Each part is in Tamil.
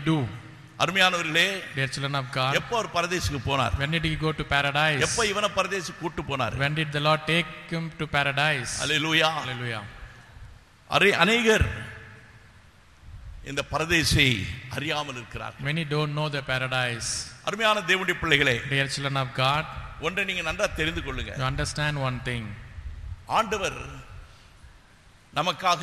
do? அருமையானவர்களே Dear children of God, எப்போ அவர் பரதேசுக்கு போனார் when did he go to paradise? எப்போ இவனை பரதேசு கூட்டு போனார் When did the Lord take him to paradise? Hallelujah Hallelujah. அரை அநேகர் இந்த பரதேசை அறியாமல் இருக்கிறார் Many don't know the paradise. அருமையான தேவனுடைய பிள்ளைகளே Dear children of God, ஒன்றை நீங்க நன்றா தெரிந்து கொள்ளுங்க you understand one thing. ஆண்டவர் நமக்காக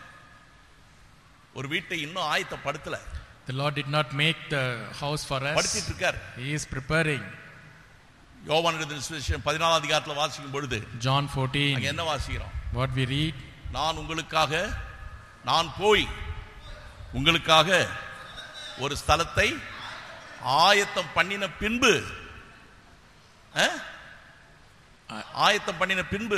ஒரு வீட்டை இன்னும் ஆயத்தப்படுத்தல The Lord did not make the house for படுத்திட்டு us. இருக்கார் He is preparing. யோவான் எழுதின சுவிசேஷம் பதினாலாம் அதிகாரத்தில் வாசிக்கும் பொழுது John அங்க 14, என்ன வாசிக்கிறோம் what we read, நான் உங்களுக்காக நான் போய் உங்களுக்காக ஒரு ஸ்தலத்தை ஆயத்தம் பண்ணின பின்பு அஹ்? ஆயத்தம் பண்ணின பின்பு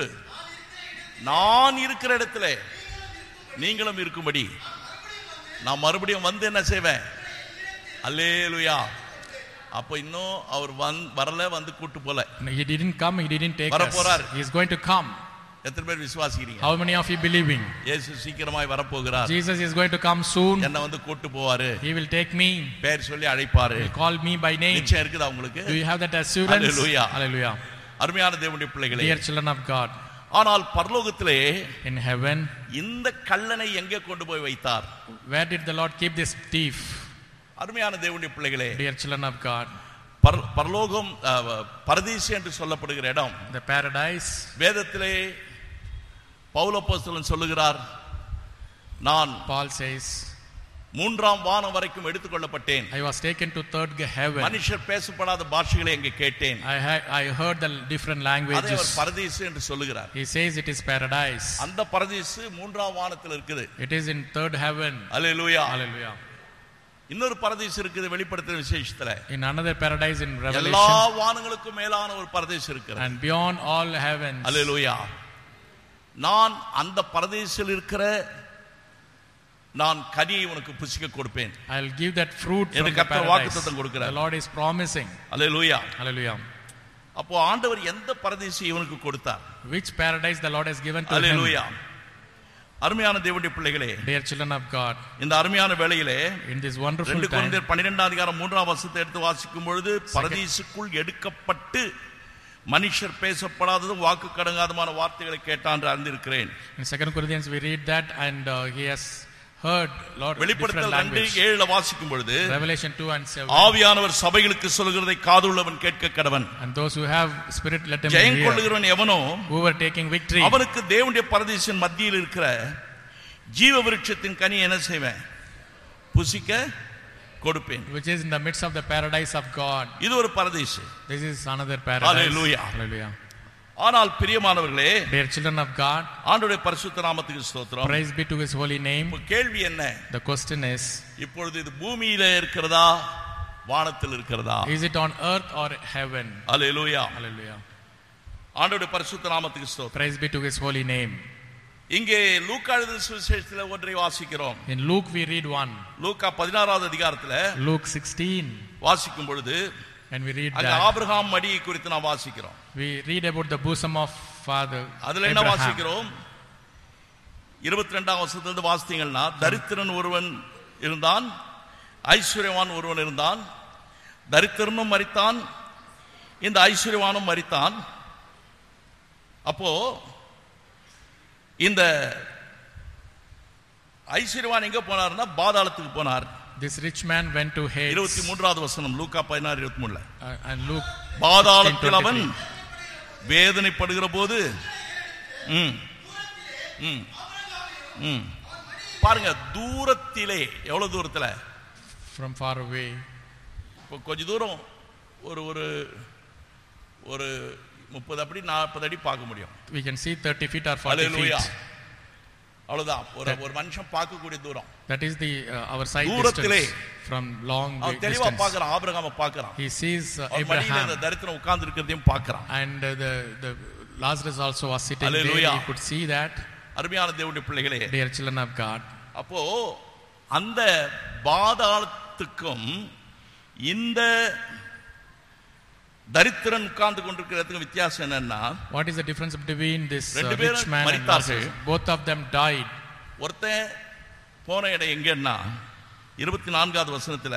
நான் இருக்கிற இடத்துல நீங்களும் இருக்கும்படி நான் மறுபடியும் வந்து என்ன செய்வேன் அல்லேலுயா அப்ப இன்னும் அவர் வந் வரல வந்து கூட்டு போல No, he didn't come, he didn't take us. வரப்போறார். He is going to come. எத்தனை பேர் விசுவாசிக்கிறீங்க How many of you believing? இயேசு சீக்கிரமாய் வரப்போகிறார் Jesus is going to come soon. என்ன வந்து கூட்டு போவாரு He will take me. பேர் சொல்லி அழைப்பாரு He will call me by name. நிச்சயம் இருக்குதா உங்களுக்கு Do you have that assurance? Hallelujah. Hallelujah. அருமையான தேவனுடைய பிள்ளைகளே Dear children of God, ஆனால் பரலோகத்திலே in heaven, இந்த கல்லனை எங்கே கொண்டு போய் வைத்தார் where did the Lord keep this thief? அருமையான தேவனுடைய பிள்ளைகளே Dear children of God, பர- பரலோகம் அஹ், பரதீசு என்று சொல்லப்படுகிற இடம் the paradise, வேதத்திலே பவுலப்போஸ்தலன் சொல்லுகிறார் நான் Paul says, மூன்றாம் வானம் வரைக்கும் எடுத்துக்கொள்ளப்பட்டேன் I was taken to third heaven. மனுஷர் பேசப்படாத பாஷைகளை அங்கே கேட்டேன் I, ha- I heard the different அதை அவர் languages. பரதீசு என்று சொல்லுகிறார் He says it is paradise. அந்த பரதீசு மூன்றாம் வானத்தில் இருக்குது It is in third heaven. Hallelujah Hallelujah. இன்னொரு பரதீசு இருக்குது வெளிப்படுத்துற விசேஷத்துல In another paradise in எல்லா Revelation வானங்களுக்கும் மேலான ஒரு பரதேசம் இருக்கிறது and beyond all heavens. அல்லேலூயா நான் அந்த பரதேசில் இருக்கிற நான் கனியை உனக்கு புசிக்க கொடுப்பேன் I'll give that fruit from என்று the கர்த்தர் paradise. வாக்குத்தத்தம் கொடுக்கிறார். The Lord is promising. Hallelujah Hallelujah. அப்போ ஆண்டவர் எந்த பரதேசி இவனுக்கு கொடுத்தார் Which paradise the Lord has given to him. அல்லேலூயா அருமையான தேவனுடைய பிள்ளைகளே Dear children of God, இந்த அருமையான வேளையிலே in this wonderful ரெண்டு time, குழந்தையர் பன்னிரெண்டாம் அதிகாரம் மூன்றாம் வருஷத்தை எடுத்து வாசிக்கும் பொழுது பரதீசுக்குள் எடுக்கப்பட்டு மனுஷர் பேசப்படாததும் வாக்கு கடங்காதமான வார்த்தைகளை கேட்டான் என்று அறிந்திருக்கிறேன் in Second Corinthians we read that and uh, he has heard Lord different வெளிப்படுத்தல் ரெண்டு language. ஏழுல வாசிக்கும் பொழுது Revelation 2 and 7. ஆவியானவர் சபைகளுக்கு சொல்லுகிறதை காதுள்ளவன் கேட்க கடவன் And those who have spirit let them Jayam hear. கொள்ளுகிறவன் எவனோ Who were taking victory. அவனுக்கு தேவனுடைய பரதேசின் மத்தியில் இருக்கிற ஜீவ விருட்சத்தின் கனி என்ன செய்வேன் புசிக்க கொடுப்பேன் which is in the midst of the paradise of God. இது ஒரு பரதேசி This is another paradise. Hallelujah. Hallelujah. ஆனால் பிரியமானவர்களே Dear children of God, ஆண்டுடைய பரிசுத்த நாமத்துக்கு ஸ்தோத்திரம் praise be to his holy name. இப்ப கேள்வி என்ன The question is, இப்பொழுது இது பூமியில இருக்கிறதா வானத்தில் இருக்கிறதா is it on earth or heaven? Hallelujah Hallelujah. ஆண்டோடைய பரிசுத்த நாமத்துக்கு ஸ்தோத்திரம் Praise be to his holy name. இங்கே லூக்கா எழுதின சுவிசேஷத்தில் ஒன்றை வாசிக்கிறோம் In Luke we read one. லூக்கா பதினாறாவது அதிகாரத்துல Luke 16. வாசிக்கும் பொழுது And we read அங்க that. ஆபிரகாம் மடியை குறித்து நாம் வாசிக்கிறோம் We read about the bosom of Father அதுல என்ன Abraham. வாசிக்கிறோம் இருபத்தி ரெண்டாம் வருஷத்திலிருந்து வாசித்தீங்கன்னா தரித்திரன் ஒருவன் இருந்தான் ஐஸ்வர்யவான் ஒருவன் இருந்தான் தரித்திரனும் மரித்தான் இந்த ஐஸ்வர்யவானும் மரித்தான் அப்போ இந்த ஐஸ்வர்யவான் எங்க போனார்னா பாதாளத்துக்கு போனார் This rich man went to Hades. இருபத்தி மூன்றாவது வசனம் லூக்கா பதினாறு இருபத்தி மூணுல Uh, and Luke பாதாளத்தில் அவன் 16:23. வேதனைப்படுகிற போது ம், ம், ம். பாருங்க தூரத்திலே எவ்வளவு தூரத்துல from far away. இப்போ கொஞ்ச தூரம் ஒரு ஒரு ஒரு முப்பது அடி நாற்பது அடி பார்க்க முடியும் We can see 30 feet or 40 Hallelujah. feet. அவ்வளவுதான் ஒரு ஒரு மனுஷன் பார்க்கக்கூடிய தூரம் That is the uh, our sight தூரத்திலே. distance from long அவன் தெளிவா distance. பார்க்கறான் ஆபிரகாம பார்க்கறான் He sees uh, அவன் மடியில இந்த Abraham தரித்திரம் உட்கார்ந்து இருக்கிறதையும் பார்க்கறான் and uh, the the Lazarus also was sitting there. Hallelujah. He could see that. அருமையான தேவனுடைய பிள்ளைகளே Dear children of God, அப்போ அந்த பாதாளத்துக்கும் இந்த தரித்திரன் உட்கார்ந்து கொண்டிருக்கிறதுக்கு வித்தியாசம் என்னன்னா what is the difference between this uh, ரெண்டு rich பேரும் man and மரித்தார்கள். Lazarus? Both of them died. ஒருத்தன் போன இடம் எங்கன்னா இருபத்தி நான்காவது வசனத்துல